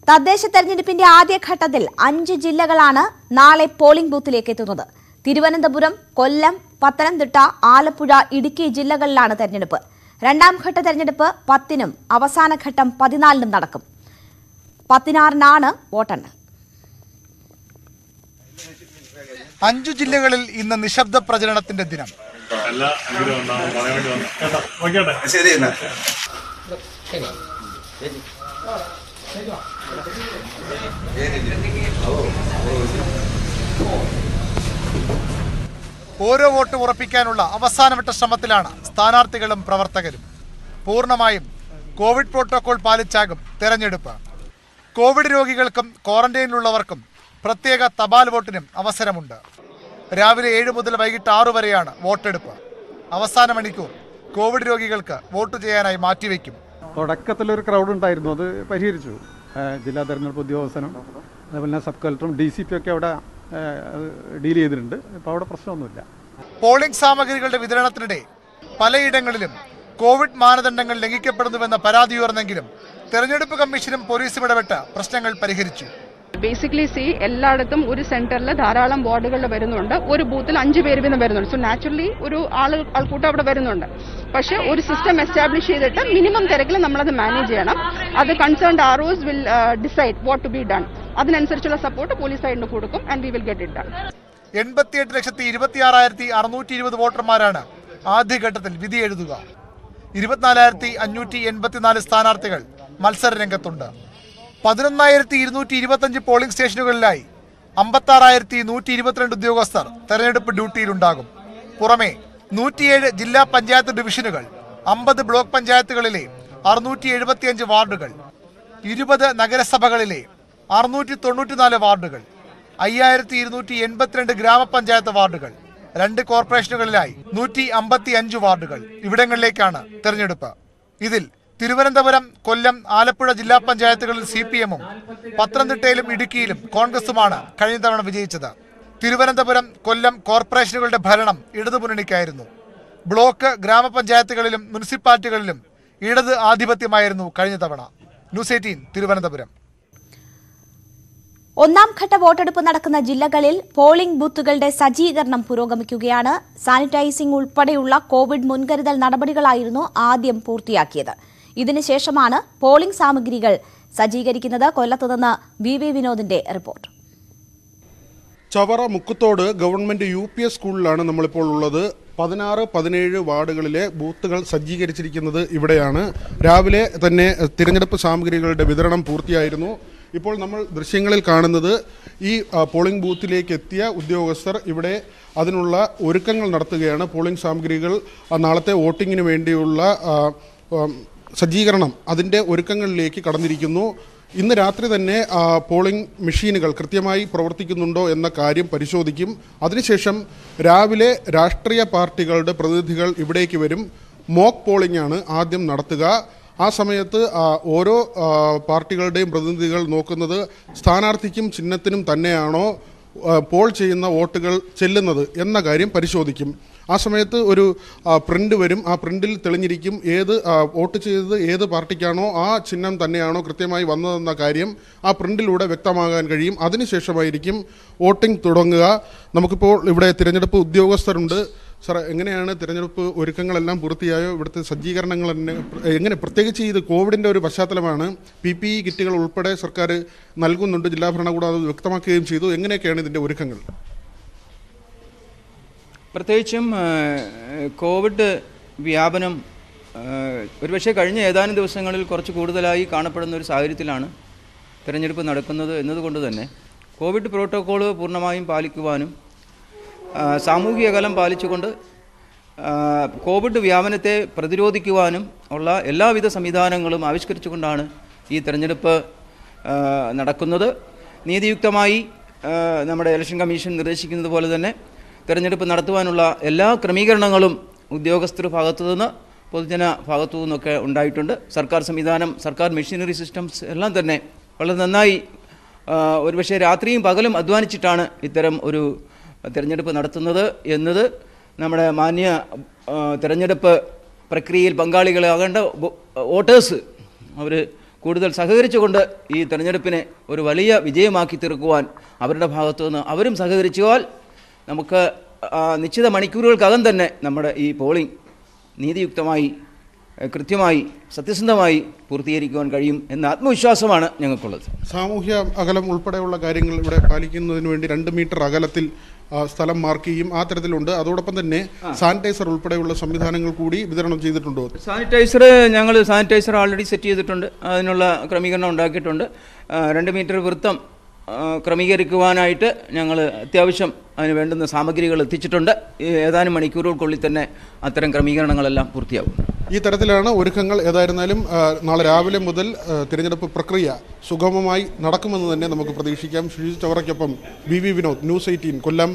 തദ്ദേശ തെരഞ്ഞെടുപ്പിന്റെ ആദ്യഘട്ടത്തിൽ അഞ്ച് ജില്ലകളാണ് നാളെ പോളിംഗ് ബൂത്തിലേക്ക് എത്തുന്നത് തിരുവനന്തപുരം കൊല്ലം പത്തനംതിട്ട ആലപ്പുഴ ഇടുക്കി ജില്ലകളിലാണ് തെരഞ്ഞെടുപ്പ് രണ്ടാം ഘട്ട തെരഞ്ഞെടുപ്പ് പത്തിനും അവസാന ഘട്ടം പതിനാലിനും നടക്കും പതിനാറിനാണ് വോട്ടെണ്ണൽ അഞ്ചു ജില്ലകളിൽ ഇന്ന് നിശബ്ദ പ്രചരണത്തിന്റെ ദിനം എല്ലാ അനുഗ്രഹം ഉണ്ടാവും പറയാൻ വേണ്ടി വന്നു കേട്ടോ ഓക്കേട്ടെ ശരി എന്നാ ഓരോ വോട്ട് ഉറപ്പിക്കാനുള്ള അവസാനവട്ട ശ്രമത്തിലാണ് സ്ഥാനാർത്ഥികളും പ്രവർത്തകരും പൂർണ്ണമായും കോവിഡ് പ്രോട്ടോകോൾ പാലിച്ചാകും തെരഞ്ഞെടുപ്പ് കോവിഡ് രോഗികൾക്കും ക്വാറന്റൈനിലുള്ളവർക്കും പ്രത്യേക തപാൽ വോട്ടിനും അവസരമുണ്ട് രാവിലെ ഏഴ് മുതൽ വൈകിട്ട് ആറു വരെയാണ് വോട്ടെടുപ്പ് അവസാന മണിക്കൂർ കോവിഡ് രോഗികൾക്ക് വോട്ട് ചെയ്യാനായി മാറ്റിവെക്കും തുടക്കത്തിലൊരു ക്രൗഡ് ഉണ്ടായിരുന്നു അത് പരിഹരിച്ചു ആ, ജില്ലാ തെരഞ്ഞെടുപ്പ് ഉദ്യോഗസ്ഥനും അതുപോലെ തന്നെ സബ് കളക്ടറും ഡി സി പി ഒക്കെ അവിടെ ഡീൽ ചെയ്തിട്ടുണ്ട് ഇപ്പോൾ അവിടെ പ്രശ്നമൊന്നുമില്ല പോളിംഗ് സാമഗ്രികളുടെ വിതരണത്തിനിടെ പലയിടങ്ങളിലും കോവിഡ് മാനദണ്ഡങ്ങൾ ലംഘിക്കപ്പെടുന്നുവെന്ന പരാതി ഉയർന്നെങ്കിലും തെരഞ്ഞെടുപ്പ് കമ്മീഷനും പോലീസും ഇടപെട്ട് പ്രശ്നങ്ങൾ പരിഹരിച്ചു ബേസിക്കലി സി എല്ലായിടത്തും ഒരു സെന്ററിൽ ധാരാളം വാർഡുകളിൽ വരുന്നുണ്ട് ഒരു ബൂത്തിൽ അഞ്ച് പേര് വീതം വരുന്നുണ്ട് സോ നാച്ചുറലി ഒരു ആള് ആൾക്കൂട്ടം അവിടെ വരുന്നുണ്ട് പക്ഷേ ഒരു സിസ്റ്റം എസ്റ്റാബ്ലിഷ് ചെയ്തിട്ട് മിനിമം തിരക്കിൽ നമ്മളത് മാനേജ് ചെയ്യണം അത് concerned R O's will decide what to be done അതിനനുസരിച്ചുള്ള സപ്പോർട്ട് പോലീസ് സൈഡിന് കൊടുക്കും and we will get it done എൺപത്തിയെട്ട് ലക്ഷത്തി ഇരുപത്തിയാറായിരത്തി അറുന്നൂറ്റി ഇരുപത് വോട്ടർമാരാണ് ആദ്യഘട്ടത്തിൽ വിധി എഴുതുക ഇരുപത്തിനാലായിരത്തി അഞ്ഞൂറ്റി എൺപത്തിനാല് സ്ഥാനാർത്ഥികൾ മത്സര രംഗത്തുണ്ട് പതിനൊന്നായിരത്തി ഇരുന്നൂറ്റി ഇരുപത്തഞ്ച് പോളിംഗ് സ്റ്റേഷനുകളിലായി അമ്പത്താറായിരത്തി നൂറ്റി ഇരുപത്തിരണ്ട് ഉദ്യോഗസ്ഥർ തെരഞ്ഞെടുപ്പ് ഡ്യൂട്ടിയിലുണ്ടാകും പുറമെ നൂറ്റിയേഴ് ജില്ലാ പഞ്ചായത്ത് ഡിവിഷനുകൾ അമ്പത് ബ്ലോക്ക് പഞ്ചായത്തുകളിലെ അറുന്നൂറ്റി എഴുപത്തിയഞ്ച് വാർഡുകൾ ഇരുപത് നഗരസഭകളിലെ അറുന്നൂറ്റി തൊണ്ണൂറ്റിനാല് വാർഡുകൾ അയ്യായിരത്തി ഇരുന്നൂറ്റി എൺപത്തിരണ്ട് ഗ്രാമപഞ്ചായത്ത് വാർഡുകൾ രണ്ട് കോർപ്പറേഷനുകളിലായി നൂറ്റി അമ്പത്തി അഞ്ച് വാർഡുകൾ ഇവിടങ്ങളിലേക്കാണ് തെരഞ്ഞെടുപ്പ് ഇതിൽ തിരുവനന്തപുരം കൊല്ലം ആലപ്പുഴ ജില്ലാ പഞ്ചായത്തുകളിൽ സി പി എമ്മും പത്തനംതിട്ടയിലും ഇടുക്കിയിലും കോൺഗ്രസുമാണ് കഴിഞ്ഞ തവണ വിജയിച്ചത് തിരുവനന്തപുരം കൊല്ലം കോർപ്പറേഷനുകളുടെ ഭരണം ഇടതുമുന്നണിക്കായിരുന്നു ബ്ലോക്ക് ഗ്രാമപഞ്ചായത്തുകളിലും മുനിസിപ്പാലിറ്റികളിലും ഇടത് ആധിപത്യമായിരുന്നു കഴിഞ്ഞ തവണ ന്യൂസ് എയ്റ്റീൻ തിരുവനന്തപുരം ഒന്നാം ഘട്ട വോട്ടെടുപ്പ് നടക്കുന്ന ജില്ലകളിൽ പോളിംഗ് ബൂത്തുകളുടെ സജ്ജീകരണം പുരോഗമിക്കുകയാണ് സാനിറ്റൈസിംഗ് ഉൾപ്പെടെയുള്ള കോവിഡ് മുൻകരുതൽ നടപടികളായിരുന്നു ആദ്യം പൂർത്തിയാക്കിയത് ഇതിനുശേഷമാണ് പോളിംഗ് സാമഗ്രികൾ സജ്ജീകരിക്കുന്നത് കൊല്ലത്ത് നിന്ന് വി വി വിനോദിന്റെ റിപ്പോർട്ട് ചവറ മുക്കുത്തോട് ഗവൺമെന്റ് യു പി എസ് സ്കൂളിലാണ് നമ്മളിപ്പോൾ ഉള്ളത് പതിനാറ് പതിനേഴ് വാർഡുകളിലെ ബൂത്തുകൾ സജ്ജീകരിച്ചിരിക്കുന്നത് ഇവിടെയാണ് രാവിലെ തന്നെ എഹ്, തിരഞ്ഞെടുപ്പ് സാമഗ്രികളുടെ വിതരണം പൂർത്തിയായിരുന്നു ഇപ്പോൾ നമ്മൾ ദൃശ്യങ്ങളിൽ കാണുന്നത് ഈ ആ, പോളിംഗ് ബൂത്തിലേക്ക് എത്തിയ ഉദ്യോഗസ്ഥർ ഇവിടെ അതിനുള്ള ഒരുക്കങ്ങൾ നടത്തുകയാണ് പോളിംഗ് സാമഗ്രികൾ ആ, നാളത്തെ വോട്ടിങ്ങിന് വേണ്ടിയുള്ള ആ, ആ, സജ്ജീകരണം അതിൻ്റെ ഒരുക്കങ്ങളിലേക്ക് കടന്നിരിക്കുന്നു ഇന്ന് രാത്രി തന്നെ ആ, പോളിംഗ് മെഷീനുകൾ കൃത്യമായി പ്രവർത്തിക്കുന്നുണ്ടോ എന്ന കാര്യം പരിശോധിക്കും അതിനുശേഷം രാവിലെ രാഷ്ട്രീയ പാർട്ടികളുടെ പ്രതിനിധികൾ ഇവിടേക്ക് വരും മോക്ക് പോളിംഗ് ആണ് ആദ്യം നടത്തുക ആ സമയത്ത് ആ, ഓരോ ആ, പാർട്ടികളുടെയും പ്രതിനിധികൾ നോക്കുന്നത് സ്ഥാനാർത്ഥിക്കും ചിഹ്നത്തിനും തന്നെയാണോ ആ, പോൾ ചെയ്യുന്ന വോട്ടുകൾ ചെല്ലുന്നത് എന്ന കാര്യം പരിശോധിക്കും ആ സമയത്ത് ഒരു ആ, പ്രിന്റ് വരും ആ പ്രിന്റിൽ തെളിഞ്ഞിരിക്കും ഏത് ആ, വോട്ട് ചെയ്തത് ഏത് പാർട്ടിക്കാണോ ആ ചിഹ്നം തന്നെയാണോ കൃത്യമായി വന്നതെന്ന കാര്യം ആ പ്രിന്റിലൂടെ വ്യക്തമാകാൻ കഴിയും അതിനുശേഷമായിരിക്കും വോട്ടിംഗ് തുടങ്ങുക നമുക്കിപ്പോൾ ഇവിടെ തിരഞ്ഞെടുപ്പ് ഉദ്യോഗസ്ഥരുണ്ട് സാർ എങ്ങനെയാണ് തിരഞ്ഞെടുപ്പ് ഒരുക്കങ്ങളെല്ലാം പൂർത്തിയായോ ഇവിടുത്തെ സജ്ജീകരണങ്ങൾ എന്നെ- എങ്ങനെ പ്രത്യേകിച്ച് ഇത് കോവിഡിൻ്റെ ഒരു പശ്ചാത്തലമാണ് പി പി ഇ കിറ്റുകൾ ഉൾപ്പെടെ സർക്കാർ നൽകുന്നുണ്ട് ജില്ലാ ഭരണകൂടം അത് വ്യക്തമാക്കുകയും ചെയ്തു എങ്ങനെയൊക്കെയാണ് ഇതിൻ്റെ ഒരുക്കങ്ങൾ പ്രത്യേകിച്ചും ആ, കോവിഡ് വ്യാപനം ആ, ഒരുപക്ഷെ കഴിഞ്ഞ ഏതാനും ദിവസങ്ങളിൽ കുറച്ച് കൂടുതലായി കാണപ്പെടുന്ന ഒരു സാഹചര്യത്തിലാണ് തിരഞ്ഞെടുപ്പ് നടക്കുന്നത് എന്നതുകൊണ്ട് തന്നെ കോവിഡ് പ്രോട്ടോക്കോള് പൂർണ്ണമായും പാലിക്കുവാനും ആ, സാമൂഹിക അകലം പാലിച്ചുകൊണ്ട് ആ, കോവിഡ് വ്യാപനത്തെ പ്രതിരോധിക്കുവാനും ഉള്ള എല്ലാവിധ സംവിധാനങ്ങളും ആവിഷ്കരിച്ചുകൊണ്ടാണ് ഈ തെരഞ്ഞെടുപ്പ് ആ, നടക്കുന്നത് നീതിയുക്തമായി ആ, നമ്മുടെ ഇലക്ഷൻ കമ്മീഷൻ നിർദ്ദേശിക്കുന്നത് പോലെ തന്നെ തെരഞ്ഞെടുപ്പ് നടത്തുവാനുള്ള എല്ലാ ക്രമീകരണങ്ങളും ഉദ്യോഗസ്ഥർ ഭാഗത്തു നിന്ന് പൊതുജന ഭാഗത്തു നിന്നൊക്കെ ഉണ്ടായിട്ടുണ്ട് സർക്കാർ സംവിധാനം സർക്കാർ മെഷീനറി സിസ്റ്റംസ് എല്ലാം തന്നെ വളരെ നന്നായി ആ, ഒരുപക്ഷെ രാത്രിയും പകലും അധ്വാനിച്ചിട്ടാണ് ഇത്തരം ഒരു തിരഞ്ഞെടുപ്പ് നടത്തുന്നത് എന്നത് നമ്മുടെ മാന്യ ആ, തിരഞ്ഞെടുപ്പ് പ്രക്രിയയിൽ പങ്കാളികളാകേണ്ട വോ- വോട്ടേഴ്സ് അവർ കൂടുതൽ സഹകരിച്ചുകൊണ്ട് ഈ തെരഞ്ഞെടുപ്പിനെ ഒരു വലിയ വിജയമാക്കി തീർക്കുവാൻ അവരുടെ ഭാഗത്തു നിന്ന് അവരും സഹകരിച്ചാൽ നമുക്ക് ആ, നിശ്ചിത മണിക്കൂറുകൾക്കകം തന്നെ നമ്മുടെ ഈ പോളിംഗ് നീതിയുക്തമായി ഏഹ്, കൃത്യമായി സത്യസന്ധമായി പൂർത്തീകരിക്കുവാൻ കഴിയും എന്ന ആത്മവിശ്വാസമാണ് ഞങ്ങൾക്കുള്ളത് സാമൂഹ്യ അകലം ഉൾപ്പെടെയുള്ള കാര്യങ്ങൾ ഇവിടെ പാലിക്കുന്നതിന് വേണ്ടി രണ്ട് മീറ്റർ അകലത്തിൽ ആ, സ്ഥലം മാർക്ക് ചെയ്യും ആ തരത്തിലുണ്ട് അതോടൊപ്പം തന്നെ സാനിറ്റൈസർ ഉൾപ്പെടെയുള്ള സംവിധാനങ്ങൾ കൂടി വിതരണം ചെയ്തിട്ടുണ്ടോ സാനിറ്റൈസർ ഞങ്ങൾ സാനിറ്റൈസർ ഓൾറെഡി സെറ്റ് ചെയ്തിട്ടുണ്ട് അതിനുള്ള ക്രമീകരണം ഉണ്ടാക്കിയിട്ടുണ്ട് ആ, രണ്ട് മീറ്റർ വൃത്തം ആ, ക്രമീകരിക്കുവാനായിട്ട് ഞങ്ങൾ അത്യാവശ്യം അതിന് വേണ്ടുന്ന സാമഗ്രികൾ എത്തിച്ചിട്ടുണ്ട് ഈ ഏതാനും മണിക്കൂറുകൾക്കുള്ളിൽ തന്നെ അത്തരം ക്രമീകരണങ്ങളെല്ലാം പൂർത്തിയാവും ഈ തരത്തിലാണ് ഒരുക്കങ്ങൾ ഏതായിരുന്നാലും ആ, നാളെ രാവിലെ മുതൽ ആ, തിരഞ്ഞെടുപ്പ് പ്രക്രിയ സുഗമമായി നടക്കുമെന്ന് തന്നെ നമുക്ക് പ്രതീക്ഷിക്കാം ഷിജു ചവറയ്ക്കൊപ്പം V V Vinod news eighteen Kollam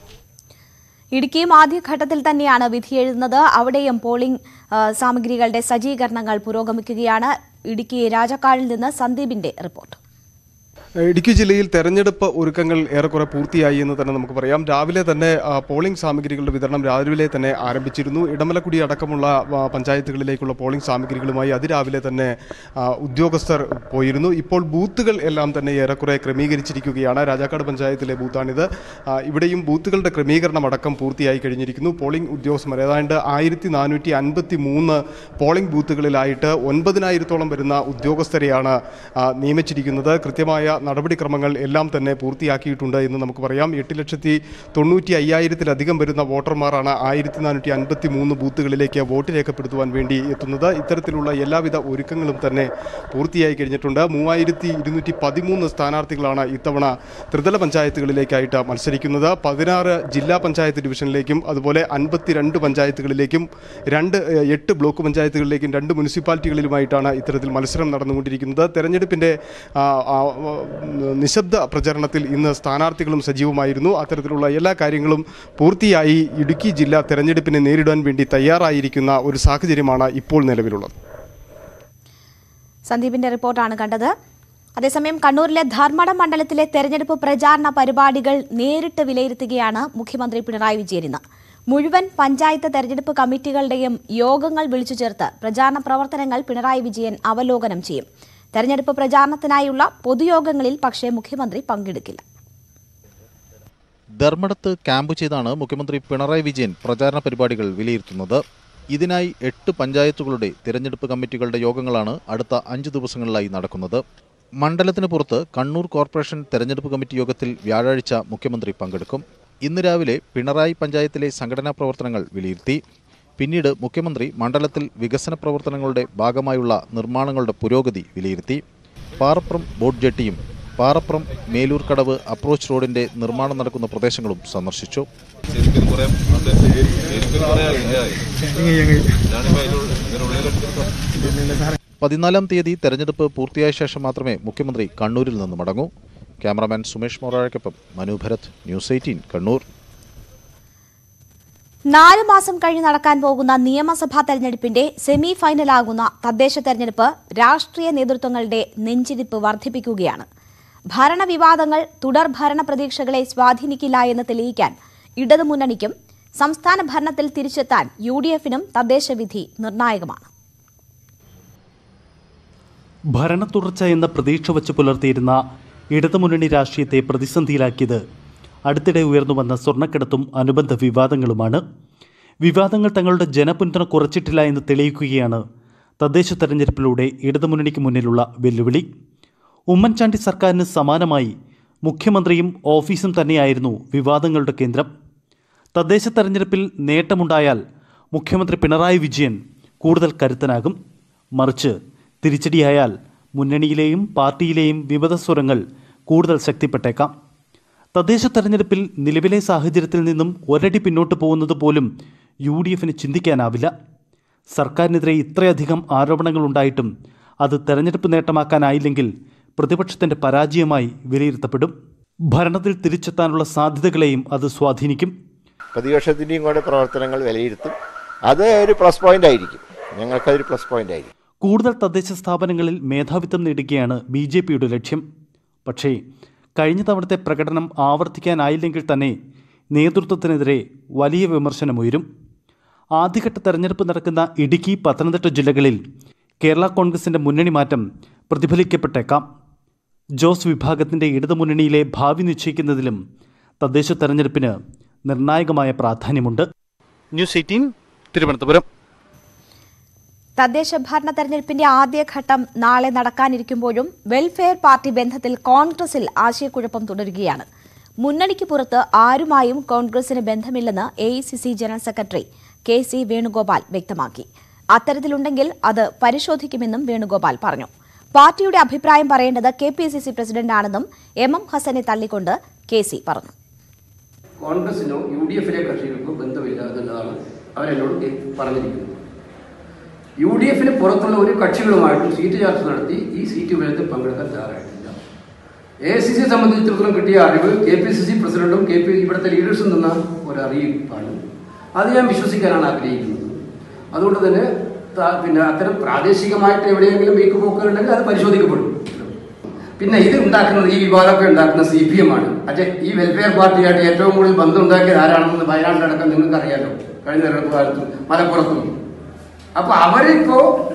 ഇടുക്കിയും ആദ്യഘട്ടത്തിൽ തന്നെയാണ് വിധിയെഴുതുന്നത് അവിടെയും പോളിംഗ് ആ, സാമഗ്രികളുടെ സജ്ജീകരണങ്ങൾ പുരോഗമിക്കുകയാണ് ഇടുക്കി രാജക്കാടിൽ നിന്ന് സന്ദീപിന്റെ റിപ്പോർട്ട് ഇടുക്കി ജില്ലയിൽ തെരഞ്ഞെടുപ്പ് ഒരുക്കങ്ങൾ ഏറെക്കുറെ പൂർത്തിയായി എന്ന് തന്നെ നമുക്ക് പറയാം രാവിലെ തന്നെ ആ, പോളിംഗ് സാമഗ്രികളുടെ വിതരണം രാവിലെ തന്നെ ആരംഭിച്ചിരുന്നു ഇടമലക്കുടി അടക്കമുള്ള ആ, പഞ്ചായത്തുകളിലേക്കുള്ള പോളിംഗ് സാമഗ്രികളുമായി അതിരാവിലെ തന്നെ ആ, ഉദ്യോഗസ്ഥർ പോയിരുന്നു ഇപ്പോൾ ബൂത്തുകൾ എല്ലാം തന്നെ ഏറെക്കുറെ ക്രമീകരിച്ചിരിക്കുകയാണ് രാജാക്കാട് പഞ്ചായത്തിലെ ബൂത്താണിത് ആ, ഇവിടെയും ബൂത്തുകളുടെ ക്രമീകരണം അടക്കം പൂർത്തിയായി കഴിഞ്ഞിരിക്കുന്നു പോളിംഗ് ഉദ്യോഗസ്ഥർ ഏതാണ്ട് ആയിരത്തി നാനൂറ്റി അൻപത്തി മൂന്ന് പോളിംഗ് ബൂത്തുകളിലായിട്ട് ഒൻപതിനായിരത്തോളം വരുന്ന ഉദ്യോഗസ്ഥരെയാണ് ആ, നിയമിച്ചിരിക്കുന്നത് കൃത്യമായ നടപടിക്രമങ്ങൾ എല്ലാം തന്നെ പൂർത്തിയാക്കിയിട്ടുണ്ട് എന്ന് നമുക്ക് പറയാം എട്ട് ലക്ഷത്തി തൊണ്ണൂറ്റി അയ്യായിരത്തിലധികം വരുന്ന വോട്ടർമാരാണ് ആയിരത്തി നാനൂറ്റി അൻപത്തി മൂന്ന് ബൂത്തുകളിലേക്ക് വോട്ട് രേഖപ്പെടുത്തുവാൻ വേണ്ടി എത്തുന്നത് ഇത്തരത്തിലുള്ള എല്ലാവിധ ഒരുക്കങ്ങളും തന്നെ പൂർത്തിയായി കഴിഞ്ഞിട്ടുണ്ട് മൂവായിരത്തി ഇരുന്നൂറ്റി പതിമൂന്ന് സ്ഥാനാർത്ഥികളാണ് ഇത്തവണ ത്രിതല പഞ്ചായത്തുകളിലേക്കായിട്ട് മത്സരിക്കുന്നത് പതിനാറ് ജില്ലാ പഞ്ചായത്ത് ഡിവിഷനിലേക്കും അതുപോലെ അൻപത്തിരണ്ട് പഞ്ചായത്തുകളിലേക്കും രണ്ട് ഏഹ്, എട്ട് ബ്ലോക്ക് പഞ്ചായത്തുകളിലേക്കും രണ്ട് മുനിസിപ്പാലിറ്റികളിലുമായിട്ടാണ് ഇത്തരത്തിൽ മത്സരം നടന്നുകൊണ്ടിരിക്കുന്നത് തെരഞ്ഞെടുപ്പിൻ്റെ ആ, ആ, നിശബ്ദ പ്രചരണത്തിൽ ഇന്ന് സ്ഥാനാർത്ഥികളും സജീവമായിരുന്നു അത്തരത്തിലുള്ള എല്ലാ കാര്യങ്ങളും പൂർത്തിയായി ഇടുക്കി ജില്ല തെരഞ്ഞെടുപ്പിനെ നേരിടാൻ വേണ്ടി തയ്യാറായിരിക്കുന്ന ഒരു സാഹചര്യമാണ് ഇപ്പോൾ നിലവിലുള്ളത് സന്ദീപിന്റെ റിപ്പോർട്ടാണ് കണ്ടത് അതേസമയം കണ്ണൂരിലെ ധർമ്മടം മണ്ഡലത്തിലെ തെരഞ്ഞെടുപ്പ് പ്രചാരണ പരിപാടികൾ നേരിട്ട് വിലയിരുത്തുകയാണ് മുഖ്യമന്ത്രി പിണറായി വിജയൻ ഇന്ന് മുഴുവൻ പഞ്ചായത്ത് തെരഞ്ഞെടുപ്പ് കമ്മിറ്റികളുടെയും യോഗങ്ങൾ വിളിച്ചു ചേർത്ത് പ്രചാരണ പ്രവർത്തനങ്ങൾ പിണറായി വിജയൻ അവലോകനം ചെയ്യും തെരഞ്ഞെടുപ്പ് പ്രചാരണത്തിനായുള്ള പൊതുയോഗങ്ങളിൽ പക്ഷേ മുഖ്യമന്ത്രി പങ്കെടുക്കില്ല ധർമ്മടത്ത് ക്യാമ്പ് ചെയ്താണ് മുഖ്യമന്ത്രി പിണറായി വിജയൻ പ്രചാരണ പരിപാടികൾ വിലയിരുത്തുന്നത് ഇതിനായി എട്ട് പഞ്ചായത്തുകളുടെ തിരഞ്ഞെടുപ്പ് കമ്മിറ്റികളുടെ യോഗങ്ങളാണ് അടുത്ത അഞ്ച് ദിവസങ്ങളിലായി നടക്കുന്നത് മണ്ഡലത്തിന് പുറത്ത് കണ്ണൂർ കോർപ്പറേഷൻ തെരഞ്ഞെടുപ്പ് കമ്മിറ്റി യോഗത്തിൽ വ്യാഴാഴ്ച മുഖ്യമന്ത്രി പങ്കെടുക്കും ഇന്ന് രാവിലെ പിണറായി പഞ്ചായത്തിലെ സംഘടനാ പ്രവർത്തനങ്ങൾ വിലയിരുത്തി പിന്നീട് മുഖ്യമന്ത്രി മണ്ഡലത്തിൽ വികസന പ്രവർത്തനങ്ങളുടെ ഭാഗമായുള്ള നിർമ്മാണങ്ങളുടെ പുരോഗതി വിലയിരുത്തി പാറപ്പുറം ബോട്ട് ജെട്ടിയും പാറപ്പുറം മേലൂർക്കടവ് അപ്രോച്ച് റോഡിന്റെ നിർമ്മാണം നടക്കുന്ന പ്രദേശങ്ങളും സന്ദർശിച്ചു പതിനാലാം തീയതി തെരഞ്ഞെടുപ്പ് പൂർത്തിയായ ശേഷം മാത്രമേ മുഖ്യമന്ത്രി കണ്ണൂരിൽ നിന്ന് മടങ്ങൂ ക്യാമറാമാൻ സുമേഷ് മൊറാഴയ്ക്കൊപ്പം മനു ഭരത് ന്യൂസ് എയ്റ്റീൻ കണ്ണൂർ നാല് മാസം കഴിഞ്ഞ് നടക്കാൻ പോകുന്ന നിയമസഭാ തെരഞ്ഞെടുപ്പിന്റെ സെമി ഫൈനലാകുന്ന തദ്ദേശ തെരഞ്ഞെടുപ്പ് രാഷ്ട്രീയ നേതൃത്വങ്ങളുടെ നെഞ്ചിരിപ്പ് വർദ്ധിപ്പിക്കുകയാണ് ഭരണവിവാദങ്ങൾ തുടർ ഭരണ പ്രതീക്ഷകളെ സ്വാധീനിക്കില്ല എന്ന് തെളിയിക്കാൻ ഇടതുമുന്നണിക്കും സംസ്ഥാന ഭരണത്തിൽ തിരിച്ചെത്താൻ യു ഡി എഫിനും തദ്ദേശ വിധി നിർണായകമാണ് ഭരണത്തുടർച്ച എന്ന പ്രതീക്ഷ വച്ച് പുലർത്തിയിരുന്ന ഇടതുമുന്നണി രാഷ്ട്രീയത്തെ പ്രതിസന്ധിയിലാക്കിയത് അടുത്തിടെ ഉയർന്നു വന്ന സ്വർണ്ണക്കടത്തും അനുബന്ധ വിവാദങ്ങളുമാണ് വിവാദങ്ങൾ തങ്ങളുടെ ജനപിന്തുണ കുറച്ചിട്ടില്ല എന്ന് തെളിയിക്കുകയാണ് തദ്ദേശ തെരഞ്ഞെടുപ്പിലൂടെ ഇടതുമുന്നണിക്ക് മുന്നിലുള്ള വെല്ലുവിളി ഉമ്മൻചാണ്ടി സർക്കാരിന് സമാനമായി മുഖ്യമന്ത്രിയും ഓഫീസും തന്നെയായിരുന്നു വിവാദങ്ങളുടെ കേന്ദ്രം തദ്ദേശ തെരഞ്ഞെടുപ്പിൽ നേട്ടമുണ്ടായാൽ മുഖ്യമന്ത്രി പിണറായി വിജയൻ കൂടുതൽ കരുത്തനാകും മറിച്ച് തിരിച്ചടിയായാൽ മുന്നണിയിലെയും പാർട്ടിയിലെയും വിമത സ്വരങ്ങൾ കൂടുതൽ ശക്തിപ്പെട്ടേക്കാം തദ്ദേശ തെരഞ്ഞെടുപ്പിൽ നിലവിലെ സാഹചര്യത്തിൽ നിന്നും ഒരടി പിന്നോട്ട് പോകുന്നത് പോലും യു ഡി എഫിന് ചിന്തിക്കാനാവില്ല സർക്കാരിനെതിരെ ഇത്രയധികം ആരോപണങ്ങൾ ഉണ്ടായിട്ടും അത് തെരഞ്ഞെടുപ്പ് നേട്ടമാക്കാനായില്ലെങ്കിൽ പ്രതിപക്ഷത്തിന്റെ പരാജയമായി വിലയിരുത്തപ്പെടും ഭരണത്തിൽ തിരിച്ചെത്താനുള്ള സാധ്യതകളെയും അത് സ്വാധീനിക്കും പ്രതിപക്ഷത്തിൻ്റെയും കൂടെ പ്രവർത്തനങ്ങൾ വിലയിരുത്തും അത് ഒരു പ്ലസ് പോയിന്റ് ആയിരിക്കും ഞങ്ങൾക്കതൊരു പ്ലസ് പോയിന്റ് ആയിരിക്കും കൂടുതൽ തദ്ദേശ സ്ഥാപനങ്ങളിൽ മേധാവിത്വം നേടുകയാണ് ബി ജെ പിയുടെ ലക്ഷ്യം പക്ഷേ കഴിഞ്ഞ തവണത്തെ പ്രകടനം ആവർത്തിക്കാനായില്ലെങ്കിൽ തന്നെ നേതൃത്വത്തിനെതിരെ വലിയ വിമർശനമുയരും ആദ്യഘട്ട തെരഞ്ഞെടുപ്പ് നടക്കുന്ന ഇടുക്കി പത്തനംതിട്ട ജില്ലകളിൽ കേരള കോൺഗ്രസിന്റെ മുന്നണി മാറ്റം പ്രതിഫലിക്കപ്പെട്ടേക്കാം ജോസ് വിഭാഗത്തിൻ്റെ ഇടതുമുന്നണിയിലെ ഭാവി നിശ്ചയിക്കുന്നതിലും തദ്ദേശ തെരഞ്ഞെടുപ്പിന് നിർണായകമായ പ്രാധാന്യമുണ്ട് ന്യൂസ് എയ്റ്റീൻ തിരുവനന്തപുരം തദ്ദേശ ഭരണ തെരഞ്ഞെടുപ്പിന്റെ ആദ്യഘട്ടം നാളെ നടക്കാനിരിക്കുമ്പോഴും വെൽഫെയർ പാർട്ടി ബന്ധത്തിൽ കോൺഗ്രസിൽ ആശയക്കുഴപ്പം തുടരുകയാണ് മുന്നണിക്ക് പുറത്ത് ആരുമായും കോൺഗ്രസിന് ബന്ധമില്ലെന്ന് A general secretary K C Venugopal വ്യക്തമാക്കി അത്തരത്തിലുണ്ടെങ്കിൽ അത് പരിശോധിക്കുമെന്നും വേണുഗോപാൽ പറഞ്ഞു പാർട്ടിയുടെ അഭിപ്രായം പറയേണ്ടത് കെ പി സി സി പ്രസിഡന്റാണെന്നും എം എം ഹസനെ തള്ളിക്കൊണ്ട് കെ സി പറഞ്ഞു കോൺഗ്രസിനോ യു ഡി എഫിലെ കക്ഷികൾക്കോ ബന്ധമില്ല എന്നുള്ളതാണ് അവരെന്നോട് കേ- പറഞ്ഞിരിക്കുന്നത് യു ഡി എഫിന് പുറത്തുള്ള ഒരു കക്ഷികളുമായിട്ടും സീറ്റ് ചർച്ച നടത്തി ഈ സീറ്റ് വിഭജനത്തിൽ പങ്കെടുക്കാൻ തയ്യാറായിട്ടില്ല എ സി സിയെ സംബന്ധിച്ചിടത്തോളം കിട്ടിയ അറിവ് കെ പി സി സി പ്രസിഡന്റും കെ പി ഇവിടുത്തെ ലീഡേഴ്സും തന്ന ഒരു അറിയിപ്പാണ് അത് ഞാൻ വിശ്വസിക്കാനാണ് ആഗ്രഹിക്കുന്നത് അതുകൊണ്ട് തന്നെ ത- പിന്നെ അത്തരം പ്രാദേശികമായിട്ട് എവിടെയെങ്കിലും വീക്കുപോക്കുകളുണ്ടെങ്കിൽ അത് പരിശോധിക്കപ്പെടും പിന്നെ ഇത് ഉണ്ടാക്കുന്നത് ഈ വിവാദമൊക്കെ ഉണ്ടാക്കുന്ന സി പി എം ആണ് പക്ഷേ ഈ വെൽഫെയർ പാർട്ടിയായിട്ട് ഏറ്റവും കൂടുതൽ ബന്ധം ഉണ്ടാക്കിയത് ആരാണെന്ന് വയനാട്ടിലടക്കം നിങ്ങൾക്ക് അറിയാലോ കഴിഞ്ഞ തെരഞ്ഞെടുപ്പ് കാലത്തും മലപ്പുറത്തും അപ്പൊ അവരിപ്പോ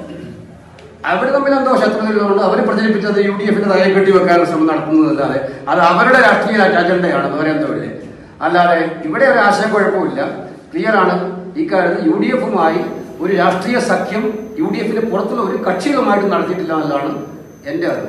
അവർ തമ്മിൽ എന്തോ ശത്രുതയുള്ളതുകൊണ്ട് അവർ പ്രചരിപ്പിച്ചത് യു ഡി എഫിന്റെ തലയിൽ കെട്ടി വെക്കാനുള്ള ശ്രമം നടത്തുന്നതല്ലാതെ അത് അവരുടെ രാഷ്ട്രീയ അജണ്ടയാണ് വേറെ എന്തോ ഇല്ലേ അല്ലാതെ ഇവിടെ ഒരു ആശയക്കുഴപ്പമില്ല ക്ലിയർ ആണ് ഇക്കാര്യത്തിൽ യു ഡി എഫുമായി ഒരു രാഷ്ട്രീയ സഖ്യം യു ഡി എഫിന് പുറത്തുള്ള ഒരു കക്ഷികളുമായിട്ട് നടത്തിയിട്ടില്ല എന്നുള്ളതാണ് എന്റെ അറിവ്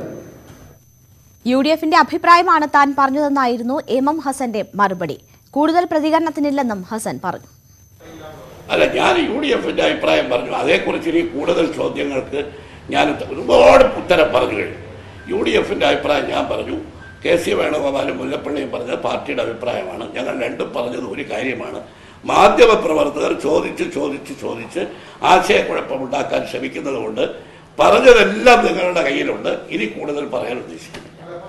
യു ഡി എഫിന്റെ അഭിപ്രായമാണ് താൻ പറഞ്ഞതെന്നായിരുന്നു എം എം ഹസന്റെ മറുപടി കൂടുതൽ പ്രതികരണത്തിനില്ലെന്നും ഹസൻ പറഞ്ഞു അല്ല ഞാൻ യു ഡി എഫിൻ്റെ അഭിപ്രായം പറഞ്ഞു അതേക്കുറിച്ച് ഇനി കൂടുതൽ ചോദ്യങ്ങൾക്ക് ഞാൻ ഒരുപാട് ഉത്തരം പറഞ്ഞു കഴിഞ്ഞു യു ഡി എഫിൻ്റെ അഭിപ്രായം ഞാൻ പറഞ്ഞു കെ സി വേണുഗോപാലും മുല്ലപ്പള്ളിയും പറഞ്ഞത് പാർട്ടിയുടെ അഭിപ്രായമാണ് ഞങ്ങൾ രണ്ടും പറഞ്ഞത് ഒരു കാര്യമാണ് മാധ്യമപ്രവർത്തകർ ചോദിച്ച് ചോദിച്ച് ചോദിച്ച് ആശയക്കുഴപ്പമുണ്ടാക്കാൻ ശ്രമിക്കുന്നത് കൊണ്ട് പറഞ്ഞതെല്ലാം നിങ്ങളുടെ കയ്യിലുണ്ട് ഇനി കൂടുതൽ പറയാൻ ഉദ്ദേശിക്കുന്നു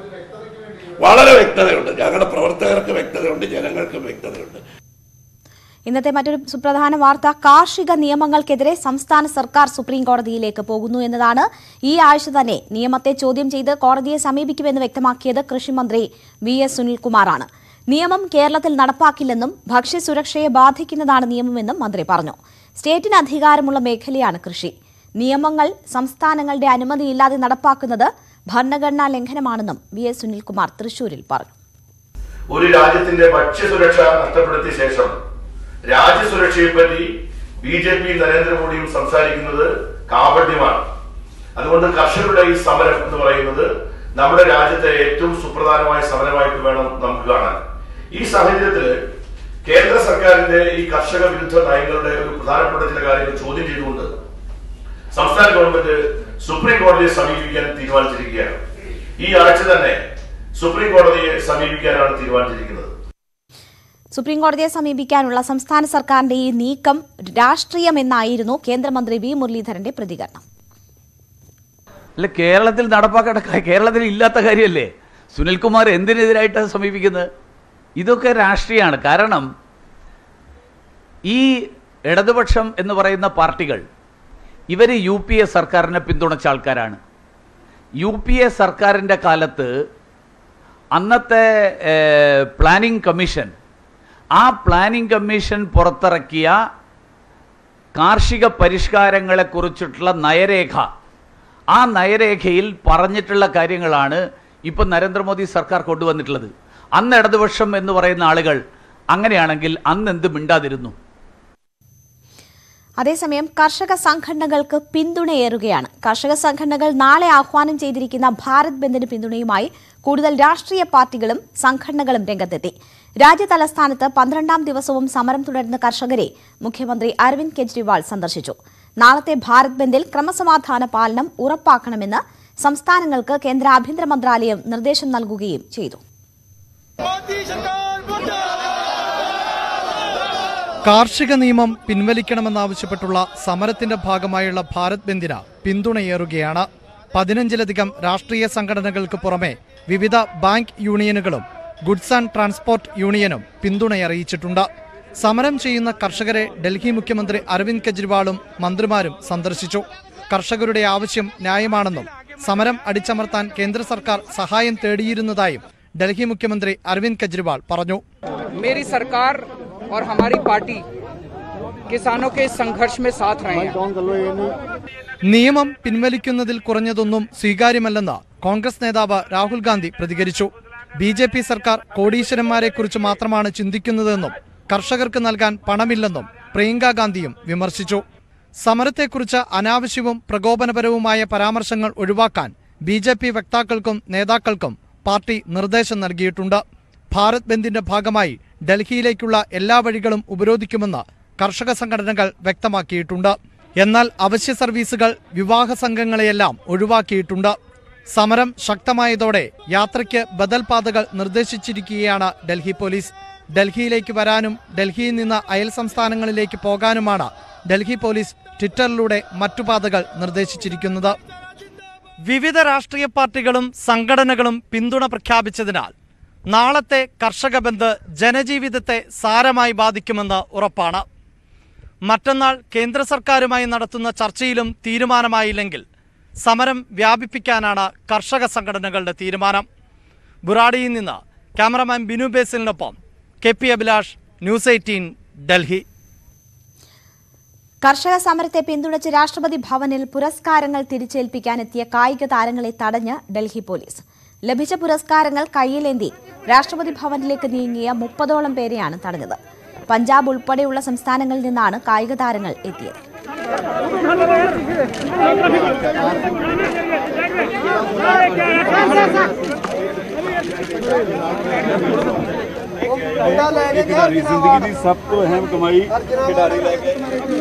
വളരെ വ്യക്തതയുണ്ട് ഞങ്ങളുടെ പ്രവർത്തകർക്ക് വ്യക്തതയുണ്ട് ജനങ്ങൾക്കും വ്യക്തതയുണ്ട് ഇന്നത്തെ മറ്റൊരു സുപ്രധാന വാർത്ത കാർഷിക നിയമങ്ങൾക്കെതിരെ സംസ്ഥാന സർക്കാർ സുപ്രീം കോടതിയിലേക്ക് പോകുന്നു എന്നതാണ് ഈ ആഴ്ച തന്നെ നിയമത്തെ ചോദ്യം ചെയ്ത് കോടതിയെ സമീപിക്കുമെന്ന് വ്യക്തമാക്കിയത് കൃഷിമന്ത്രി വി എസ് സുനിൽകുമാറാണ് നിയമം കേരളത്തിൽ നടപ്പാക്കില്ലെന്നും ഭക്ഷ്യസുരക്ഷയെ ബാധിക്കുന്നതാണ് നിയമമെന്നും മന്ത്രി പറഞ്ഞു സ്റ്റേറ്റിന് അധികാരമുള്ള മേഖലയാണ് കൃഷി നിയമങ്ങൾ സംസ്ഥാനങ്ങളുടെ അനുമതിയില്ലാതെ നടപ്പാക്കുന്നത് ഭരണഘടനാ ലംഘനമാണെന്നും വി എസ് സുനിൽകുമാർ തൃശൂരിൽ പറഞ്ഞു ഒരു രാജ്യത്തിന്റെ ഭക്ഷ്യസുരക്ഷ നഷ്ടപ്പെടുത്തിയ ശേഷം രാജ്യസുരക്ഷയെ പറ്റി ബി ജെ പി നരേന്ദ്രമോദിയും സംസാരിക്കുന്നത് കാപട്യമാണ് അതുകൊണ്ട് കർഷകരുടെ ഈ സമരം എന്ന് പറയുന്നത് നമ്മുടെ രാജ്യത്തെ ഏറ്റവും സുപ്രധാനമായ സമരമായിട്ട് വേണം നമുക്ക് കാണാൻ ഈ സാഹചര്യത്തിൽ കേന്ദ്ര സർക്കാരിന്റെ ഈ കർഷക വിരുദ്ധ നയങ്ങളുടെ ഒരു പ്രധാനപ്പെട്ട ചില കാര്യങ്ങൾ ചോദ്യം ചെയ്തുകൊണ്ട് സംസ്ഥാന ഗവൺമെന്റ് സുപ്രീം കോടതിയെ സമീപിക്കാൻ തീരുമാനിച്ചിരിക്കുകയാണ് ഈ ആഴ്ച തന്നെ സുപ്രീം കോടതിയെ സമീപിക്കാനാണ് തീരുമാനിച്ചിരിക്കുന്നത് സുപ്രീം കോടതിയെ സമീപിക്കാനുള്ള സംസ്ഥാന സർക്കാരിന്റെ ഈ നീക്കം രാഷ്ട്രീയമെന്നായിരുന്നു കേന്ദ്രമന്ത്രി വി മുരളീധരന്റെ പ്രതികരണം അല്ല കേരളത്തിൽ നടപ്പാക്കേണ്ട കാ- കേരളത്തിൽ ഇല്ലാത്ത കാര്യമല്ലേ സുനിൽകുമാർ എന്തിനെതിരായിട്ടാണ് സമീപിക്കുന്നത് ഇതൊക്കെ രാഷ്ട്രീയമാണ് കാരണം ഈ ഇടതുപക്ഷം എന്ന് പറയുന്ന പാർട്ടികൾ ഇവർ യു പി എ സർക്കാരിനെ പിന്തുണച്ച ആൾക്കാരാണ് യു പി എ സർക്കാരിൻ്റെ കാലത്ത് അന്നത്തെ ഏഹ്, പ്ലാനിംഗ് കമ്മീഷൻ ആ പ്ലാനിംഗ് കമ്മീഷൻ പുറത്തിറക്കിയ കാർഷിക പരിഷ്കാരങ്ങളെക്കുറിച്ചിട്ടുള്ള നയരേഖ ആ നയരേഖയിൽ പറഞ്ഞിട്ടുള്ള കാര്യങ്ങളാണ് ഇപ്പം നരേന്ദ്രമോദി സർക്കാർ കൊണ്ടുവന്നിട്ടുള്ളത് അന്ന് ഇടതുപക്ഷം എന്ന് പറയുന്ന ആളുകൾ അങ്ങനെയാണെങ്കിൽ അന്ന് എന്ത് മിണ്ടാതിരുന്നു അതേസമയം കർഷക സംഘടനകൾക്ക് പിന്തുണയേറുകയാണ് കർഷക സംഘടനകൾ നാളെ ആഹ്വാനം ചെയ്തിരിക്കുന്ന ഭാരത് ബന്ദിന് പിന്തുണയുമായി കൂടുതൽ രാഷ്ട്രീയ പാർട്ടികളും സംഘടനകളും രംഗത്തെത്തി രാജ്യതലസ്ഥാനത്ത് പന്ത്രണ്ടാം ദിവസവും സമരം തുടരുന്ന കർഷകരെ മുഖ്യമന്ത്രി അരവിന്ദ് കെജ്രിവാൾ സന്ദർശിച്ചു നാളത്തെ ഭാരത് ബന്ദിൽ ക്രമസമാധാന പാലനം ഉറപ്പാക്കണമെന്ന് സംസ്ഥാനങ്ങൾക്ക് കേന്ദ്ര ആഭ്യന്തര മന്ത്രാലയം നിർദ്ദേശം നൽകുകയും ചെയ്തു കാർഷിക നിയമം പിൻവലിക്കണമെന്നാവശ്യപ്പെട്ടുള്ള സമരത്തിന്റെ ഭാഗമായുള്ള ഭാരത് ബന്ദിന് പിന്തുണയേറുകയാണ് പതിനഞ്ചിലധികം രാഷ്ട്രീയ സംഘടനകൾക്ക് പുറമെ വിവിധ ബാങ്ക് യൂണിയനുകളും ഗുഡ്സ് ആൻഡ് ട്രാൻസ്പോർട്ട് യൂണിയനും പിന്തുണയറിയിച്ചിട്ടുണ്ട് സമരം ചെയ്യുന്ന കർഷകരെ ഡൽഹി മുഖ്യമന്ത്രി അരവിന്ദ് കെജ്രിവാളും മന്ത്രിമാരും സന്ദർശിച്ചു കർഷകരുടെ ആവശ്യം ന്യായമാണെന്നും സമരം അടിച്ചമർത്താൻ കേന്ദ്ര സർക്കാർ സഹായം തേടിയിരുന്നതായും ഡൽഹി മുഖ്യമന്ത്രി അരവിന്ദ് കെജ്രിവാൾ പറഞ്ഞു मेरी सरकार और हमारी पार्टी किसानों के इस संघर्ष में साथ रहे हैं നിയമം പിൻവലിക്കുന്നതിൽ കുറഞ്ഞതൊന്നും സ്വീകാര്യമല്ലെന്ന് കോൺഗ്രസ് നേതാവ് രാഹുൽ ഗാന്ധി പ്രതികരിച്ചു ബി ജെ പി സർക്കാർ കോടീശ്വരന്മാരെക്കുറിച്ച് മാത്രമാണ് ചിന്തിക്കുന്നതെന്നും കർഷകർക്ക് നൽകാൻ പണമില്ലെന്നും പ്രിയങ്ക ഗാന്ധിയും വിമർശിച്ചു സമരത്തെക്കുറിച്ച് അനാവശ്യവും പ്രകോപനപരവുമായ പരാമർശങ്ങൾ ഒഴിവാക്കാൻ ബി ജെ പി വക്താക്കൾക്കും നേതാക്കൾക്കും പാർട്ടി നിർദ്ദേശം നൽകിയിട്ടുണ്ട് ഭാരത് ബന്ദിന്റെ ഭാഗമായി ഡൽഹിയിലേക്കുള്ള എല്ലാ വഴികളും ഉപരോധിക്കുമെന്ന് കർഷക സംഘടനകൾ വ്യക്തമാക്കിയിട്ടുണ്ട് എന്നാൽ അവശ്യ സർവീസുകൾ വിവാഹ സംഘങ്ങളെയെല്ലാം ഒഴിവാക്കിയിട്ടുണ്ട് സമരം ശക്തമായതോടെ യാത്രയ്ക്ക് ബദൽ പാതകൾ നിർദ്ദേശിച്ചിരിക്കുകയാണ് ഡൽഹി പോലീസ് ഡൽഹിയിലേക്ക് വരാനും ഡൽഹിയിൽ നിന്ന് അയൽ സംസ്ഥാനങ്ങളിലേക്ക് പോകാനുമാണ് ഡൽഹി പോലീസ് ട്വിറ്ററിലൂടെ മറ്റു പാതകൾ നിർദ്ദേശിച്ചിരിക്കുന്നത് വിവിധ രാഷ്ട്രീയ പാർട്ടികളും സംഘടനകളും പിന്തുണ പ്രഖ്യാപിച്ചതിനാൽ നാളത്തെ കർഷക ബന്ദ് ജനജീവിതത്തെ സാരമായി ബാധിക്കുമെന്ന് ഉറപ്പാണ് മറ്റന്നാൾ കേന്ദ്ര സർക്കാരുമായി നടത്തുന്ന ചർച്ചയിലും തീരുമാനമായില്ലെങ്കിൽ സമരം വ്യാപിപ്പിക്കാനാണ് കർഷക സംഘടനകളുടെ തീരുമാനം ബുറാഡിയിൽ നിന്ന് ക്യാമറമാൻ ബിനു ബേസിലിനൊപ്പം K P Abhilash news eighteen Delhi കർഷക സമരത്തെ പിന്തുണച്ച് രാഷ്ട്രപതി ഭവനിൽ പുരസ്കാരങ്ങൾ തിരിച്ചേൽപ്പിക്കാനെത്തിയ കായിക താരങ്ങളെ തടഞ്ഞ് ഡൽഹി പോലീസ് ലഭിച്ച പുരസ്കാരങ്ങൾ കയ്യിലേന്തി രാഷ്ട്രപതി ഭവനിലേക്ക് നീങ്ങിയ മുപ്പതോളം പേരെയാണ് തടഞ്ഞത് പഞ്ചാബ് ഉൾപ്പെടെയുള്ള സംസ്ഥാനങ്ങളിൽ നിന്നാണ് കായിക താരങ്ങൾ എത്തിയത് ਜ਼ਿੰਦਗੀ ਦੀ ਸਭ ਤੋਂ ਅਹਿਮ ਕਮਾਈ ਖਿਡਾਰੀ ਲੈ ਕੇ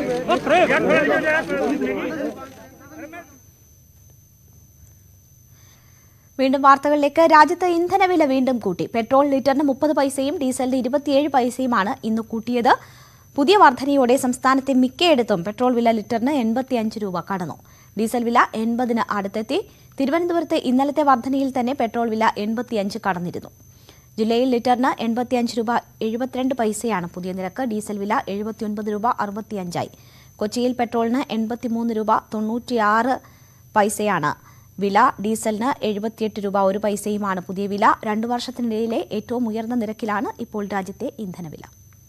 വീണ്ടും വാർത്തകളിലേക്ക് രാജ്യത്ത് ഇന്ധനവില വീണ്ടും കൂട്ടി പെട്രോൾ ലിറ്ററിന് മുപ്പത് പൈസയും ഡീസലിന് ഇരുപത്തിയേഴ് പൈസയുമാണ് ഇന്ന് കൂട്ടിയത് പുതിയ വർധനയോടെ സംസ്ഥാനത്തെ മിക്കയിടത്തും പെട്രോൾ വില ലിറ്ററിന് എൺപത്തിയഞ്ച് രൂപ കടന്നു ഡീസൽ വില എൺപതിന് അടുത്തെത്തി തിരുവനന്തപുരത്ത് ഇന്നലത്തെ വർധനയിൽ തന്നെ പെട്രോൾ വില എൺപത്തിയഞ്ച് കടന്നിരുന്നു ജില്ലയിൽ ലിറ്ററിന് എൺപത്തിയഞ്ച് രൂപ എഴുപത്തിരണ്ട് പൈസയാണ് പുതിയ നിരക്ക് ഡീസൽ വില എഴുപത്തിയൊൻപത് രൂപ അറുപത്തിയഞ്ചായി കൊച്ചിയിൽ പെട്രോളിന് എൺപത്തിമൂന്ന് രൂപ തൊണ്ണൂറ്റിയാറ് പൈസയാണ് വില ഡീസലിന് എഴുപത്തിയെട്ട് രൂപ ഒരു പൈസയുമാണ് പുതിയ വില രണ്ടു വർഷത്തിനിടയിലെ ഏറ്റവും ഉയർന്ന നിരക്കിലാണ് ഇപ്പോൾ രാജ്യത്തെ ഇന്ധനവില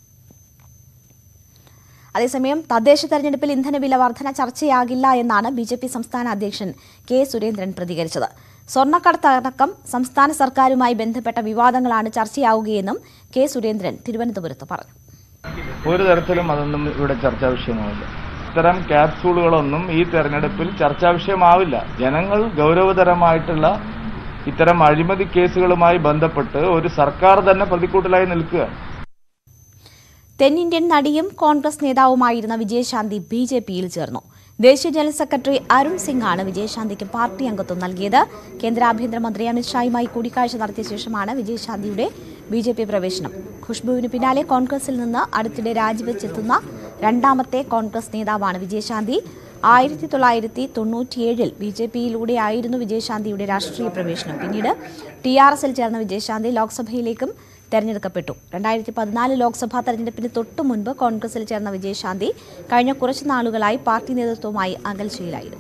അതേസമയം തദ്ദേശ തെരഞ്ഞെടുപ്പിൽ ഇന്ധനവില വർധന ചർച്ചയാകില്ല എന്നാണ് ബി ജെ പി സംസ്ഥാന അധ്യക്ഷൻ കെ സുരേന്ദ്രൻ പ്രതികരിച്ചത് സ്വർണ്ണക്കടത്തടക്കം സംസ്ഥാന സർക്കാരുമായി ബന്ധപ്പെട്ട വിവാദങ്ങളാണ് ചർച്ചയാവുകയെന്നും കെ സുരേന്ദ്രൻ തിരുവനന്തപുരത്ത് പറഞ്ഞു ഒരു തരത്തിലും അതൊന്നും ഇവിടെ ചർച്ചാ വിഷയമാവില്ല ഇത്തരം ക്യാപ്സൂളുകളൊന്നും ഈ തെരഞ്ഞെടുപ്പിൽ ചർച്ചാ വിഷയമാവില്ല ജനങ്ങൾ ഗൗരവതരമായിട്ടുള്ള ഇത്തരം അഴിമതി കേസുകളുമായി ബന്ധപ്പെട്ട് ഒരു സർക്കാർ തന്നെ പ്രതിക്കൂട്ടിലായി നിൽക്കുകയാണ് തെന്നിന്ത്യൻ നടിയും കോൺഗ്രസ് നേതാവുമായിരുന്ന വിജയശാന്തി ബി ജെ പിയിൽ ചേർന്നു ദേശീയ ജനറൽ സെക്രട്ടറി അരുൺ സിംഗ് ആണ് വിജയശാന്തിക്ക് പാർട്ടി അംഗത്വം നൽകിയത് കേന്ദ്ര ആഭ്യന്തരമന്ത്രി അമിത്ഷായുമായി കൂടിക്കാഴ്ച നടത്തിയ ശേഷമാണ് വിജയശാന്തിയുടെ ബി ജെ പി പ്രവേശനം ഖുഷ്ബുവിന് പിന്നാലെ കോൺഗ്രസിൽ നിന്ന് അടുത്തിടെ രാജിവെച്ചെത്തുന്ന രണ്ടാമത്തെ കോൺഗ്രസ് നേതാവാണ് വിജയശാന്തി ആയിരത്തി തൊള്ളായിരത്തി തൊണ്ണൂറ്റിയേഴിൽ ബി ജെ പിയിലൂടെയായിരുന്നു വിജയശാന്തിയുടെ രാഷ്ട്രീയ പ്രവേശനം പിന്നീട് ടി ആർ എസിൽ ചേർന്ന വിജയശാന്തി ലോക്സഭയിലേക്കും തെരഞ്ഞെടുക്കപ്പെട്ടു രണ്ടായിരത്തി പതിനാല് ലോക്സഭാ തെരഞ്ഞെടുപ്പിന് തൊട്ടു മുൻപ് കോൺഗ്രസിൽ ചേർന്ന വിജയശാന്തി കഴിഞ്ഞ കുറച്ചു നാളുകളായി പാർട്ടി നേതൃത്വവുമായി അകൽച്ചയിലായിരുന്നു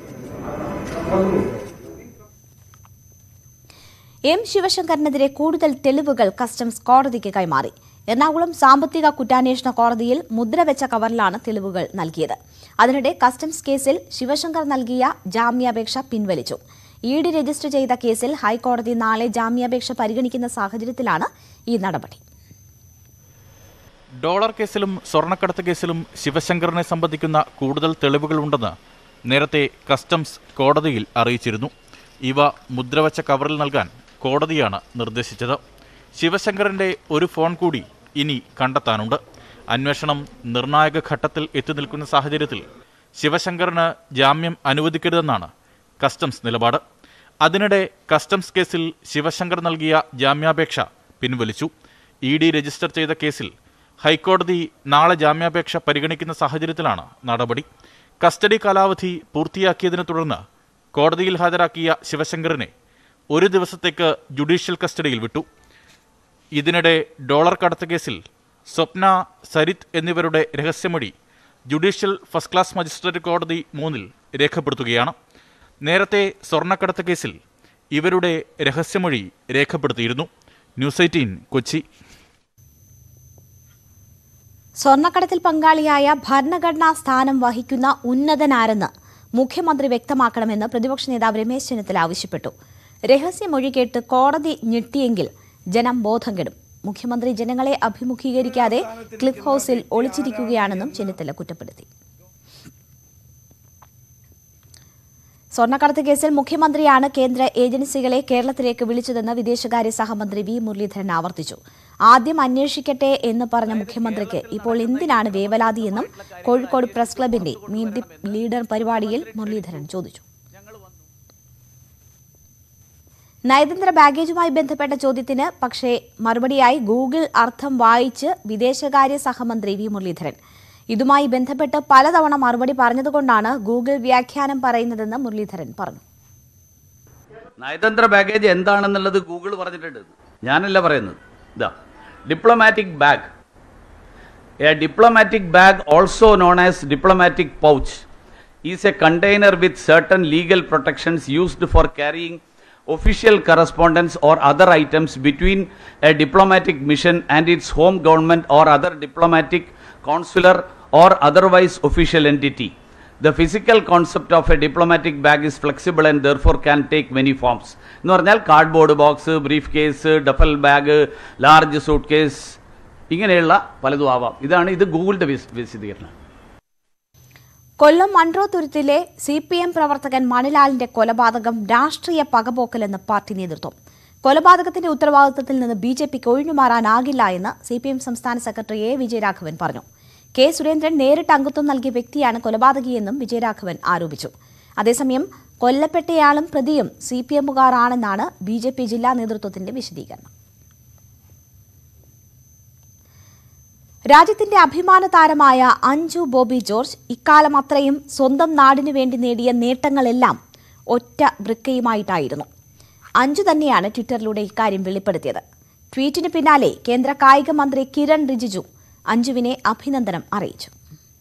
എം ശിവശങ്കറിനെതിരെ കൂടുതൽ തെളിവുകൾ കസ്റ്റംസ് കോടതിക്ക് കൈമാറി എറണാകുളം സാമ്പത്തിക കുറ്റാന്വേഷണ കോടതിയിൽ മുദ്രവെച്ച കവറിലാണ് തെളിവുകൾ നൽകിയത് അതിനിടെ കസ്റ്റംസ് കേസിൽ ശിവശങ്കർ നൽകിയ ജാമ്യാപേക്ഷ പിൻവലിച്ചു ഇ ഡി രജിസ്റ്റർ ചെയ്ത കേസിൽ ഹൈക്കോടതി നാളെ ജാമ്യാപേക്ഷ പരിഗണിക്കുന്ന സാഹചര്യത്തിലാണ് ഈ നടപടി ഡോളർ കേസിലും സ്വർണ്ണക്കടത്ത് കേസിലും ശിവശങ്കറിനെ സംബന്ധിക്കുന്ന കൂടുതൽ തെളിവുകളുണ്ടെന്ന് നേരത്തെ കസ്റ്റംസ് കോടതിയിൽ അറിയിച്ചിരുന്നു ഇവ മുദ്രവച്ച കവറിൽ നൽകാൻ കോടതിയാണ് നിർദ്ദേശിച്ചത് ശിവശങ്കറിന്റെ ഒരു ഫോൺ കൂടി ഇനി കണ്ടെത്താനുണ്ട് അന്വേഷണം നിർണായക ഘട്ടത്തിൽ എത്തി നിൽക്കുന്ന സാഹചര്യത്തിൽ ശിവശങ്കറിന് ജാമ്യം അനുവദിക്കരുതെന്നാണ് കസ്റ്റംസ് നിലപാട് അതിനിടെ കസ്റ്റംസ് കേസിൽ ശിവശങ്കർ നൽകിയ ജാമ്യാപേക്ഷ പിൻവലിച്ചു ഇ ഡി രജിസ്റ്റർ ചെയ്ത കേസിൽ ഹൈക്കോടതി നാളെ ജാമ്യാപേക്ഷ പരിഗണിക്കുന്ന സാഹചര്യത്തിലാണ് നടപടി കസ്റ്റഡി കാലാവധി പൂർത്തിയാക്കിയതിനെ തുടർന്ന് കോടതിയിൽ ഹാജരാക്കിയ ശിവശങ്കറിനെ ഒരു ദിവസത്തേക്ക് ജുഡീഷ്യൽ കസ്റ്റഡിയിൽ വിട്ടു ഇതിനിടെ ഡോളർ കടത്ത് കേസിൽ സ്വപ്ന സരിത് എന്നിവരുടെ രഹസ്യമൊഴി ജുഡീഷ്യൽ ഫസ്റ്റ് ക്ലാസ് മജിസ്ട്രേറ്റ് കോടതി മൂന്നിൽ രേഖപ്പെടുത്തുകയാണ് നേരത്തെ സ്വർണ്ണക്കടത്ത് കേസിൽ ഇവരുടെ രഹസ്യമൊഴി രേഖപ്പെടുത്തിയിരുന്നു ന്യൂസ് എയ്റ്റീൻ കൊച്ചി സ്വർണ്ണക്കടത്തിൽ പങ്കാളിയായ ഭരണഘടനാ സ്ഥാനം വഹിക്കുന്ന ഉന്നതനാരെന്ന് മുഖ്യമന്ത്രി വ്യക്തമാക്കണമെന്ന് പ്രതിപക്ഷ നേതാവ് രമേശ് ചെന്നിത്തല ആവശ്യപ്പെട്ടു രഹസ്യമൊഴി കേട്ട് കോടതി ഞെട്ടിയെങ്കിൽ ജനം ബോധം കെടും മുഖ്യമന്ത്രി ജനങ്ങളെ അഭിമുഖീകരിക്കാതെ ക്ലിഫ് ഹൌസിൽ ഒളിച്ചിരിക്കുകയാണെന്നും ചെന്നിത്തല കുറ്റപ്പെടുത്തി സ്വർണ്ണക്കടത്ത് കേസിൽ മുഖ്യമന്ത്രിയാണ് കേന്ദ്ര ഏജൻസികളെ കേരളത്തിലേക്ക് വിളിച്ചതെന്ന് വിദേശകാര്യ സഹമന്ത്രി വി മുരളീധരൻ ആവർത്തിച്ചു ആദ്യം അന്വേഷിക്കട്ടെ എന്ന് പറഞ്ഞ മുഖ്യമന്ത്രിക്ക് ഇപ്പോൾ എന്തിനാണ് വേവലാതിയെന്നും കോഴിക്കോട് പ്രസ് ക്ലബിന്റെ മീറ്റ് ദി ലീഡർ പരിപാടിയിൽ മുരളീധരൻ ചോദിച്ചു നയതന്ത്ര ബാഗേജുമായി ബന്ധപ്പെട്ട ചോദ്യത്തിന് പക്ഷേ മറുപടിയായി ഗൂഗിൾ അർത്ഥം വായിച്ച് വിദേശകാര്യ സഹമന്ത്രി വി മുരളീധരൻ ഇതുമായി ബന്ധപ്പെട്ട് പലതവണ മറുപടി പറഞ്ഞതുകൊണ്ടാണ് ഗൂഗിൾ വ്യാഖ്യാനം പറയുന്നതെന്ന് മുരളീധരൻ പറഞ്ഞു നയതന്ത്ര ബാഗേജ് എന്താണെന്നുള്ളത് ഗൂഗിൾ പറഞ്ഞിട്ടുണ്ട് ഞാനല്ല പറയുന്നത് ഇതാ diplomatic bag a diplomatic bag also known as diplomatic pouch is a container with certain legal protections used for carrying official correspondence or other items between a diplomatic mission and its home government or other diplomatic, consular or otherwise official entity. The physical concept of a diplomatic bag is flexible and therefore can take many forms. എന്ന് പറഞ്ഞാൽ cardboard box briefcase duffel bag large suitcase ഇങ്ങനെയുള്ള പലതും ആവാം ഇതാണ് ഇത് ഗൂഗിളിന്റെ വിശ- വിശദീകരണം കൊല്ലം മൺട്രോത്തുരുത്തിലെ സി പി എം പ്രവർത്തകൻ മണിലാലിന്റെ കൊലപാതകം രാഷ്ട്രീയ പകപോക്കലെന്ന് പാർട്ടി നേതൃത്വം കൊലപാതകത്തിന്റെ ഉത്തരവാദിത്തത്തിൽ നിന്ന് ബി ജെ പിക്ക് ഒഴിഞ്ഞുമാറാനാകില്ല എന്ന് സി പി എം സംസ്ഥാന സെക്രട്ടറി എ വിജയരാഘവൻ പറഞ്ഞു കെ സുരേന്ദ്രൻ നേരിട്ട് അംഗത്വം നൽകിയ വ്യക്തിയാണ് കൊലപാതകിയെന്നും വിജയരാഘവൻ ആരോപിച്ചു അതേസമയം കൊല്ലപ്പെട്ടയാളും പ്രതിയും സി പി എമ്മുകാരാണെന്നാണ് ബി ജെ പി ജില്ലാ നേതൃത്വത്തിന്റെ വിശദീകരണം രാജ്യത്തിന്റെ അഭിമാന താരമായ അഞ്ജു ബോബി ജോർജ് ഇക്കാലം അത്രയും സ്വന്തം നാടിനു വേണ്ടി നേടിയ നേട്ടങ്ങളെല്ലാം ഒറ്റ വൃക്കയുമായിട്ടായിരുന്നു അഞ്ജു തന്നെയാണ് ട്വിറ്ററിലൂടെ ഇക്കാര്യം വെളിപ്പെടുത്തിയത് ട്വീറ്റിന് പിന്നാലെ കേന്ദ്ര കായിക മന്ത്രി കിരൺ റിജിജു അഞ്ജുവിനെ അഭിനന്ദനം അറിയിച്ചു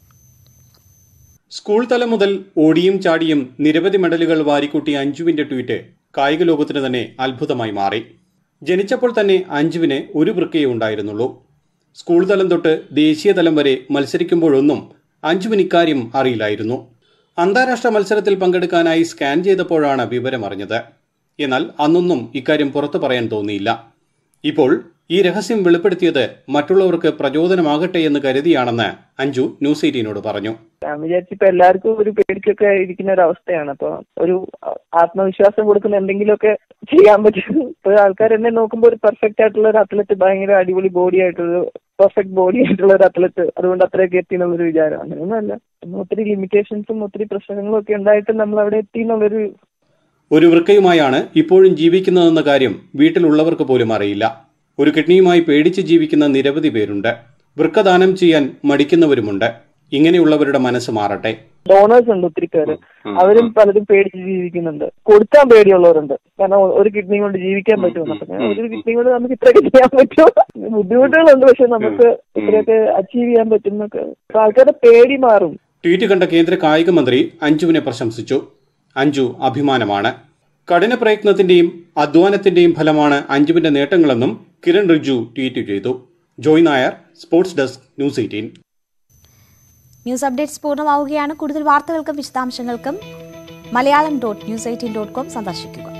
സ്കൂൾ തലം മുതൽ ഓടിയും ചാടിയും നിരവധി മെഡലുകൾ വാരിക്കൂട്ടിയ അഞ്ജുവിന്റെ ട്വീറ്റ് കായിക ലോകത്തിന് തന്നെ അത്ഭുതമായി മാറി ജനിച്ചപ്പോൾ തന്നെ അഞ്ജുവിന് ഒരു വൃക്കയേ ഉണ്ടായിരുന്നുള്ളൂ സ്കൂൾ തലം തൊട്ട് ദേശീയ തലം വരെ മത്സരിക്കുമ്പോഴൊന്നും അഞ്ജുവിന് ഇക്കാര്യം അറിയില്ലായിരുന്നു അന്താരാഷ്ട്ര മത്സരത്തിൽ പങ്കെടുക്കാനായി സ്കാൻ ചെയ്തപ്പോഴാണ് വിവരം അറിഞ്ഞത് എന്നാൽ അന്നൊന്നും ഇക്കാര്യം പുറത്തു പറയാൻ തോന്നിയില്ല ഇപ്പോൾ ഈ രഹസ്യം വെളിപ്പെടുത്തിയത് മറ്റുള്ളവർക്ക് പ്രചോദനമാകട്ടെ എന്ന് കരുതിയാണെന്ന് അഞ്ജു ന്യൂസ് എയ്റ്റീനോട് പറഞ്ഞു ഞാൻ വിചാരിച്ചിപ്പോ എല്ലാവർക്കും ഒരു പേടിക്കൊക്കെ ഇരിക്കുന്ന ഒരു അവസ്ഥയാണ് അപ്പൊ ഒരു ആത്മവിശ്വാസം കൊടുക്കുന്ന എന്തെങ്കിലുമൊക്കെ ചെയ്യാൻ പറ്റും ഇപ്പൊ ആൾക്കാർ എന്നെ നോക്കുമ്പോൾ ഒരു പെർഫെക്റ്റ് ആയിട്ടുള്ള ഒരു അത്ലറ്റ് ഭയങ്കര അടിപൊളി ബോഡി ആയിട്ടുള്ള പെർഫെക്റ്റ് ബോഡി ആയിട്ടുള്ള ഒരു അത്ലറ്റ് അതുകൊണ്ട് അത്രയൊക്കെ എത്തി എന്നുള്ളൊരു വിചാരം അങ്ങനെയൊന്നുമല്ല പിന്നെ ഒത്തിരി ലിമിറ്റേഷൻസും ഒത്തിരി പ്രശ്നങ്ങളും ഒക്കെ ഉണ്ടായിട്ട് നമ്മൾ അവിടെ എത്തി എന്നുള്ളൊരു ഒരു വൃക്കയുമായാണ് ഇപ്പോഴും ജീവിക്കുന്നതെന്ന കാര്യം വീട്ടിലുള്ളവർക്ക് പോലും അറിയില്ല ഒരു കിഡ്നിയുമായി പേടിച്ച് ജീവിക്കുന്ന നിരവധി പേരുണ്ട് വൃക്ക ദാനം ചെയ്യാൻ മടിക്കുന്നവരുമുണ്ട് ഇങ്ങനെയുള്ളവരുടെ മനസ്സ് മാറട്ടെ ഡോണേഴ്സ് ഉണ്ട് ഒത്തിരി പേര് അവരും പലരും പേടിച്ച് ജീവിക്കുന്നുണ്ട് കൊടുക്കാൻ പേടിയുള്ളവരുണ്ട് കാരണം ഒരു കിഡ്നി കൊണ്ട് ജീവിക്കാൻ പറ്റുമെന്ന് അപ്പൊ ഞാൻ ഒരു കിഡ്നി കൊണ്ട് നമുക്ക് ഇത്രയൊക്കെ ചെയ്യാൻ പറ്റുമോ ബുദ്ധിമുട്ടുകളുണ്ട് പക്ഷെ നമുക്ക് ഇത്രയൊക്കെ അച്ചീവ് ചെയ്യാൻ പറ്റും എന്നൊക്കെ അപ്പൊ ആൾക്കാരുടെ പേടി മാറും ട്വീറ്റ് കണ്ട കേന്ദ്ര കായിക മന്ത്രി അഞ്ജുവിനെ പ്രശംസിച്ചു അഞ്ജു അഭിമാനമാണ് കഠിന പ്രയത്നത്തിന്റെയും അധ്വാനത്തിന്റെയും ഫലമാണ് അഞ്ജുവിന്റെ നേട്ടങ്ങളെന്നും കിരൺ റിജു ട്വീറ്റ് ചെയ്തു Joy Nair sports desk news eighteen news updates പൂർണ്ണമാവുകയാണ് കൂടുതൽ വാർത്തകൾക്കും വിശദാംശങ്ങൾക്കും Malayalam dot news eighteen dot com സന്ദർശിക്കുക